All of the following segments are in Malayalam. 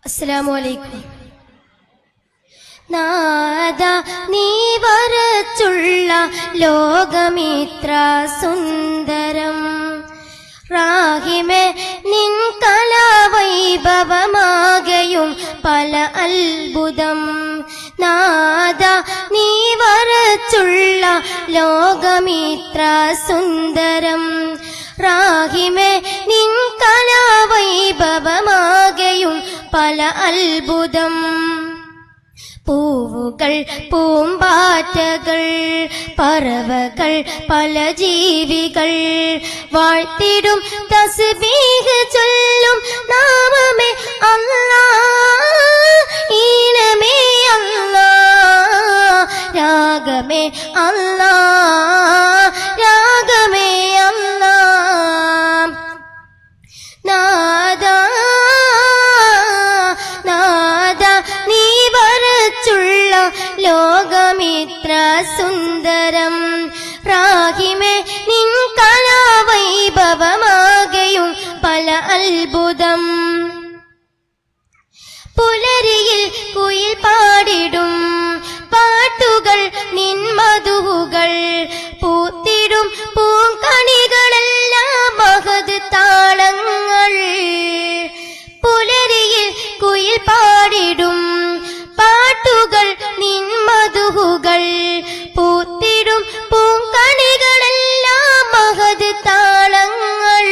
അസ്സലാമു അലൈക്കും നാദ നീ വരച്ചുള്ള ലോകമിത്ര സുന്ദരം റാഹിമെ നിൻ കലാവൈഭവമാകയും പല അത്ഭുതം നാദ നീ വരച്ചുള്ള ലോകമിത്ര സുന്ദരം റാഹിമെ നിൻ കലാവൈഭവമാകയും പല അത്ഭുതം പൂവുകൾ പൂമ്പാറ്റകൾ പറവകൾ പല ജീവികൾ വാഴ്ത്തിടും തസ്ബീഹ് ചൊല്ലും നാമമേ അല്ലാ ഈണമേ അല്ലാ രാഗമേ അല്ലാ രാഗമേ അല്ലാ നാദ നാദ നീ വരച്ചുള്ള ലോകമിത്ര സുന്ദരം റാഹിമേ നിൻ കലാവൈഭവമാകയും പല അത്ഭുതം പുലരിയിൽ കുയിൽ പാടിടും പാട്ടുകൾ നിൻ മധുകൾ പൂത്തിടും പൂങ്കണികളെല്ലാം മഹത് താളങ്ങൾ പുലരിയിൽ കുയിൽ പാടിടും പാട്ടുകൾ നിൻ മധുകൾ പൂത്തിടും പൂങ്കണികളെല്ലാം മഹത് താളങ്ങൾ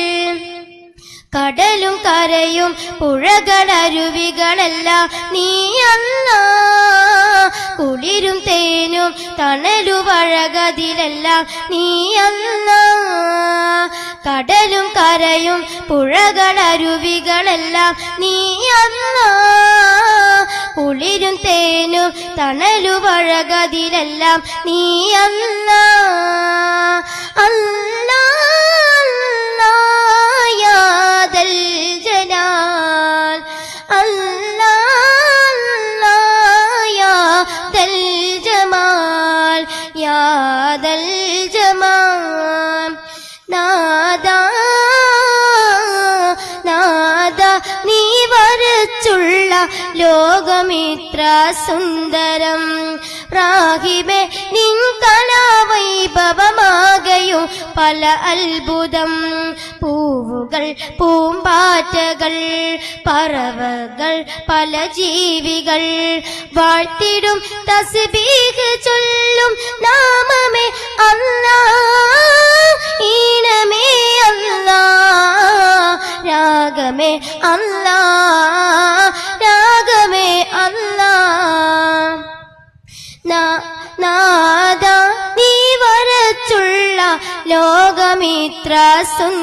കടലും കരയും പുഴകളരുവികളെല്ലാം നീ അല്ല കുളിരും തേനും തണലുവഴകതിലെല്ലാം നീ അല്ല കടലും കരയും പുഴകളരുവികളെല്ലാം നീ അല്ല കുളിരും തേനും തണലുവഴകതിലെല്ലാം നീ അല്ല അല്ലാ അല്ലാ يا ذا الجلال الله الله يا ذا الجمال يا ذا الجمال നാദാ നാദാ നീ വരച്ചുള്ള ലോകമിത്ര സുന്ദരം റാഹിബെ നിൻ കലാവൈഭവമാകയും പല അത്ഭുതം പൂവുകൾ പൂമ്പാറ്റകൾ പറവകൾ പല ജീവികൾ വാഴ്ത്തിടും തസ്ബീഹ് ചൊല്ലും നാമമേ അല്ലാ ഈണമേ അല്ലാ രാഗമേ അല്ലാ രാഗമേ അല്ലാ നാ- നാദ നീ വരച്ചുള്ള ലോകമിത്ര സുന്ദരം